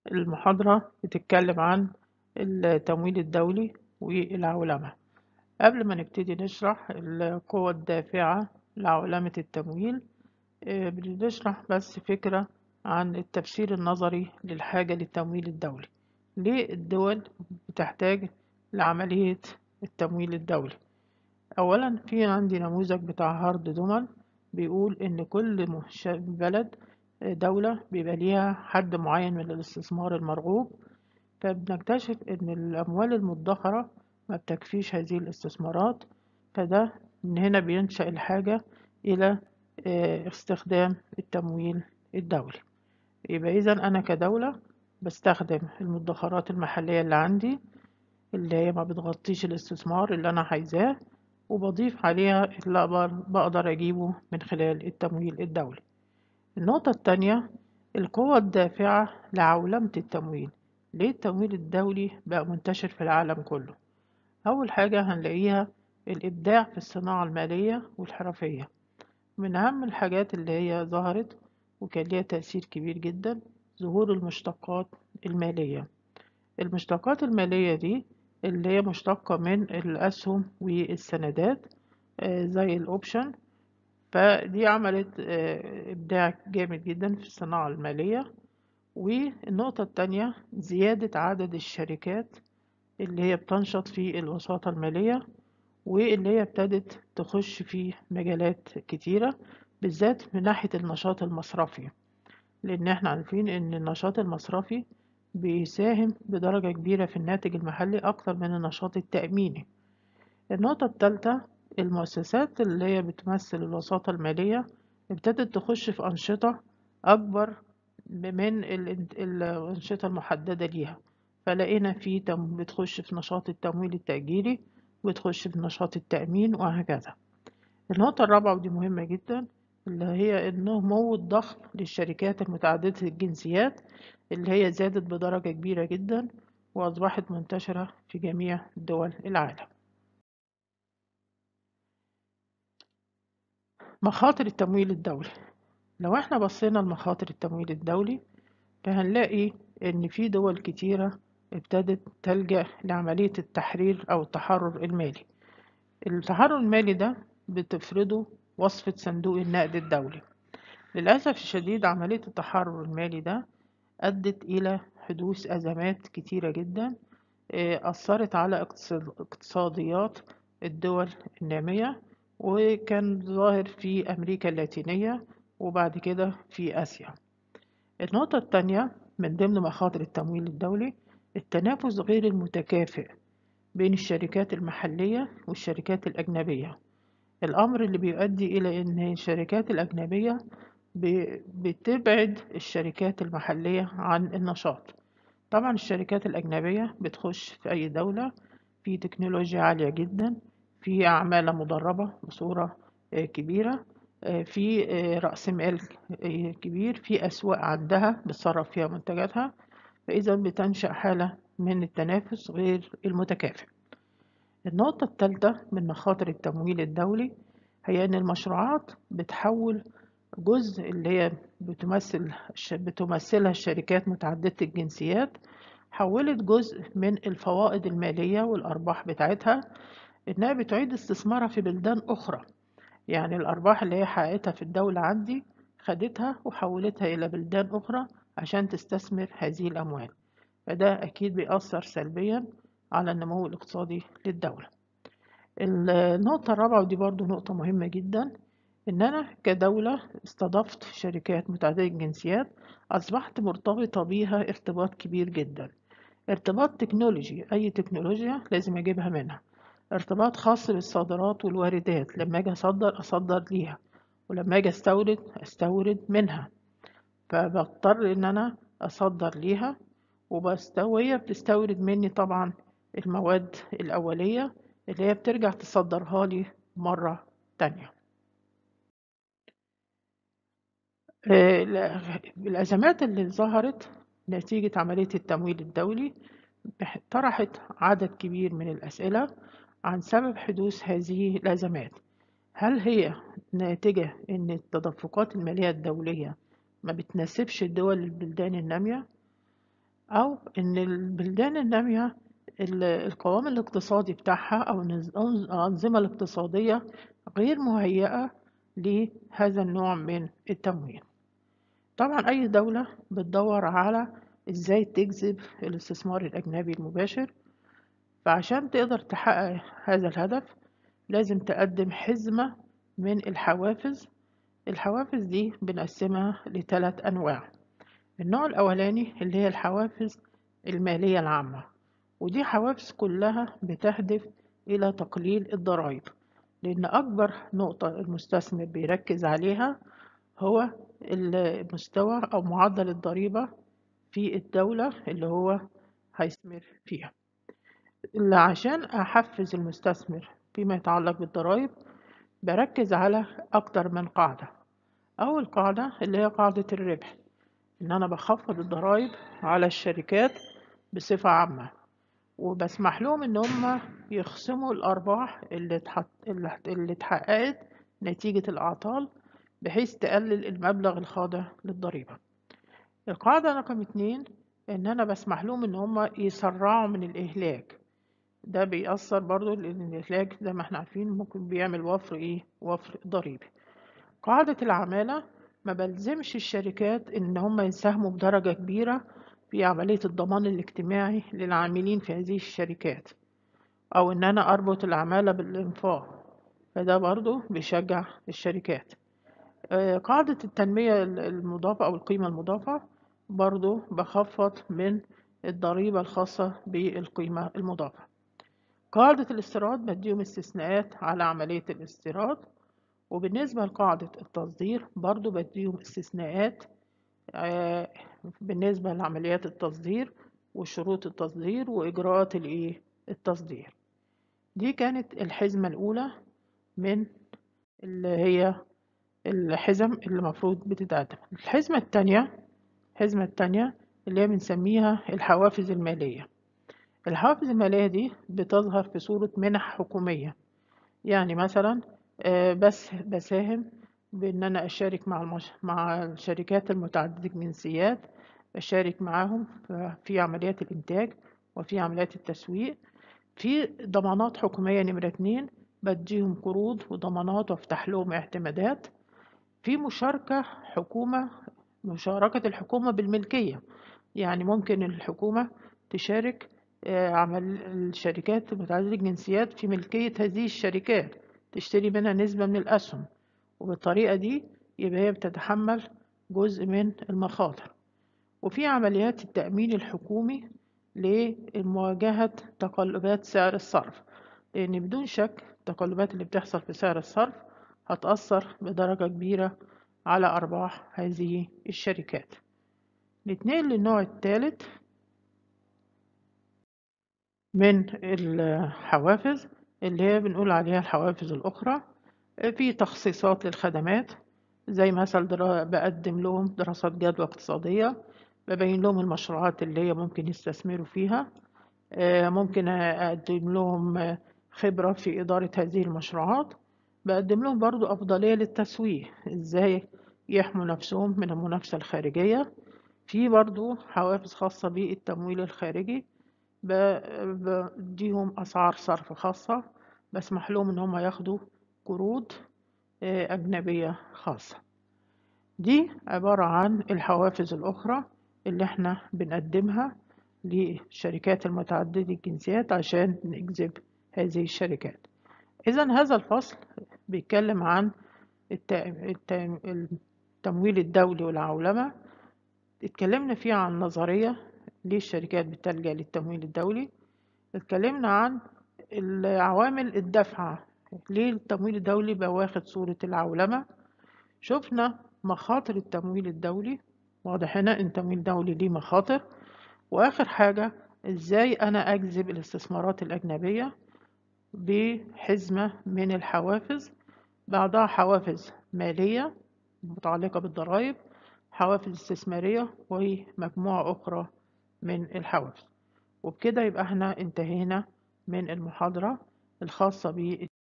المحاضرة بتتكلم عن التمويل الدولي والعولمة قبل ما نبتدي نشرح القوة الدافعة لعولمة التمويل آه، بنشرح بس فكرة عن التفسير النظري للحاجة للتمويل الدولي ليه الدول بتحتاج لعملية التمويل الدولي أولا في عندي نموذج بتاع هارد دومان بيقول إن كل مش- بلد آه، دولة بيبقى ليها حد معين من الاستثمار المرغوب فبنكتشف إن الأموال المدخرة ما بتكفيش هذه الاستثمارات فده من هنا بينشأ الحاجة إلى آه، استخدام التمويل الدولي يبقى إذا أنا كدولة بستخدم المدخرات المحلية اللي عندي اللي هي ما بتغطيش الاستثمار اللي أنا عايزاه وبضيف عليها اللي أقدر بقدر أجيبه من خلال التمويل الدولي النقطة التانية القوة الدافعة لعولمة التمويل ليه التمويل الدولي بقى منتشر في العالم كله أول حاجة هنلاقيها الإبداع في الصناعة المالية والحرفية من أهم الحاجات اللي هي ظهرت وكان ليها تأثير كبير جدا ظهور المشتقات المالية المشتقات المالية دي اللي هي مشتقة من الأسهم والسندات آه، زي الأوبشن فدي عملت آه، إبداع جامد جدا في الصناعة المالية والنقطة التانية زيادة عدد الشركات اللي هي بتنشط في الوساطة المالية واللي هي ابتدت تخش في مجالات كتيرة بالذات من ناحية النشاط المصرفي لأن احنا عارفين إن النشاط المصرفي بيساهم بدرجة كبيرة في الناتج المحلي أكتر من النشاط التأميني النقطة الثالثة المؤسسات اللي هي بتمثل الوساطة المالية ابتدت تخش في أنشطة أكبر من ال- الأنشطة المحددة ليها فلقينا في تم بتخش في نشاط التمويل التأجيري وتخش في نشاط التأمين وهكذا النقطة الرابعة ودي مهمة جدا اللي هي النمو الضخم للشركات المتعددة الجنسيات اللي هي زادت بدرجة كبيرة جدا وأصبحت منتشرة في جميع دول العالم مخاطر التمويل الدولي لو احنا بصينا لمخاطر التمويل الدولي فهنلاقي ان في دول كتيرة ابتدت تلجأ لعملية التحرير او التحرر المالي التحرر المالي ده بتفرضه وصفة صندوق النقد الدولي للأسف الشديد عملية التحرر المالي ده أدت إلى حدوث أزمات كتيرة جدا آه، أثرت على اقتصاد- اقتصاديات الدول النامية وكان ظاهر في أمريكا اللاتينية وبعد كده في آسيا النقطة التانية من ضمن مخاطر التمويل الدولي التنافس غير المتكافئ بين الشركات المحلية والشركات الأجنبية الأمر اللي بيؤدي إلى أن الشركات الأجنبية ب- بتبعد الشركات المحلية عن النشاط طبعا الشركات الأجنبية بتخش في أي دولة في تكنولوجيا عالية جدا في عمالة مدربة بصورة آه، كبيرة آه، في آه، رأس مال آه، كبير في أسواق عندها بتصرف فيها منتجاتها فإذا بتنشأ حالة من التنافس غير المتكافئ النقطة الثالثة من مخاطر التمويل الدولي هي أن المشروعات بتحول جزء اللي هي بتمثل بتمثلها الشركات متعددة الجنسيات حولت جزء من الفوائد المالية والأرباح بتاعتها إنها بتعيد استثمارها في بلدان أخرى يعني الأرباح اللي هي حققتها في الدولة عندي خدتها وحولتها إلى بلدان أخرى عشان تستثمر هذه الأموال فده أكيد بيأثر سلبيا على النمو الاقتصادي للدولة النقطة الرابعة ودي برضو نقطة مهمة جدا إن أنا كدولة استضفت شركات متعددة الجنسيات أصبحت مرتبطة بيها ارتباط كبير جدا ارتباط تكنولوجي أي تكنولوجيا لازم أجيبها منها ارتباط خاص بالصادرات والواردات لما أجي أصدر أصدر ليها ولما أجي أستورد أستورد منها فبضطر إن أنا أصدر ليها وبستوية بتستورد مني طبعا المواد الأولية اللي هي بترجع تصدرها لي مرة تانية آه، ال- الأزمات اللي ظهرت نتيجة عملية التمويل الدولي بح- طرحت عدد كبير من الأسئلة عن سبب حدوث هذه الأزمات هل هي ناتجة إن التدفقات المالية الدولية ما بتناسبش الدول البلدان النامية أو إن البلدان النامية ال- القوام الاقتصادي بتاعها أو النظ- أو الأنظمة الاقتصادية غير مهيئة لهذا النوع من التمويل طبعا أي دولة بتدور على إزاي تجذب الاستثمار الأجنبي المباشر فعشان تقدر تحقق هذا الهدف لازم تقدم حزمة من الحوافز الحوافز دي بنقسمها لثلاث أنواع النوع الأولاني اللي هي الحوافز المالية العامة ودي حوافز كلها بتهدف إلى تقليل الضرائب لأن أكبر نقطة المستثمر بيركز عليها هو المستوى أو معدل الضريبة في الدولة اللي هو هيستثمر فيها اللي عشان أحفز المستثمر فيما يتعلق بالضرائب بركز على أكتر من قاعدة أول قاعدة اللي هي قاعدة الربح إن أنا بخفض الضرائب على الشركات بصفة عامة وبسمح لهم إن هم يخصموا الأرباح اللي اتحط اللي اللي اتحققت نتيجة الأعطال بحيث تقلل المبلغ الخاضع للضريبة القاعدة رقم اتنين إن أنا بسمح لهم إن هم يسرعوا من الإهلاك ده بيأثر برضو لأن الإهلاك زي ما احنا عارفين ممكن بيعمل وفر إيه وفر ضريبي قاعدة العمالة ما بلزمش الشركات إن هم يساهموا بدرجة كبيرة في عملية الضمان الاجتماعي للعاملين في هذه الشركات أو إن أنا أربط العمالة بالإنفاق فده برضو بيشجع الشركات آه، قاعدة التنمية المضافة أو القيمة المضافة برضو بخفض من الضريبة الخاصة بالقيمة المضافة قاعدة الاستيراد بديهم استثناءات على عملية الاستيراد وبالنسبة لقاعدة التصدير برضو بديهم استثناءات آه، بالنسبة لعمليات التصدير وشروط التصدير وإجراءات الإيه التصدير دي كانت الحزمة الأولى من اللي هي الحزم اللي المفروض بتتقدم الحزمة التانية الحزمة التانية اللي هي بنسميها الحوافز المالية الحوافز المالية دي بتظهر في صورة منح حكومية يعني مثلا آه، بس بساهم بإن أنا أشارك مع المش... مع الشركات المتعددة الجنسيات أشارك معاهم ف- في عمليات الإنتاج وفي عمليات التسويق في ضمانات حكومية نمرة اتنين بديهم قروض وضمانات وافتح لهم اعتمادات في مشاركة حكومة مشاركة الحكومة بالملكية يعني ممكن الحكومة تشارك آه، عمل الشركات متعددة الجنسيات في ملكية هذه الشركات تشتري منها نسبة من الأسهم وبالطريقة دي يبقى هي بتتحمل جزء من المخاطر وفي عمليات التأمين الحكومي لمواجهة تقلبات سعر الصرف لأن بدون شك التقلبات اللي بتحصل في سعر الصرف هتأثر بدرجة كبيرة على أرباح هذه الشركات نتنقل للنوع الثالث من الحوافز اللي هي بنقول عليها الحوافز الأخرى في تخصيصات للخدمات زي مثلا درا... بقدم لهم دراسات جدوى اقتصادية ببين لهم المشروعات اللي هي ممكن يستثمروا فيها آه، ممكن أقدم لهم آه، خبرة في إدارة هذه المشروعات بقدم لهم برضو أفضلية للتسويق إزاي يحموا نفسهم من المنافسة الخارجية في برضو حوافز خاصة بالتمويل الخارجي ب- بديهم أسعار صرف خاصة بسمح لهم إن هم ياخدوا قروض آه، أجنبية خاصة دي عبارة عن الحوافز الأخرى اللي احنا بنقدمها للشركات المتعددة الجنسيات عشان نجذب هذه الشركات إذا هذا الفصل بيتكلم عن الت- الت- التمويل الدولي والعولمة اتكلمنا فيه عن نظرية ليه الشركات بتلجأ للتمويل الدولي اتكلمنا عن العوامل الدافعة ليه التمويل الدولي بقى واخد صورة العولمة شفنا مخاطر التمويل الدولي واضح هنا ان التمويل الدولي ليه مخاطر واخر حاجة ازاي انا اجذب الاستثمارات الاجنبية بحزمة من الحوافز بعضها حوافز مالية متعلقة بالضرائب حوافز استثمارية ومجموعة أخرى من الحوافز وبكده يبقى احنا انتهينا من المحاضرة الخاصة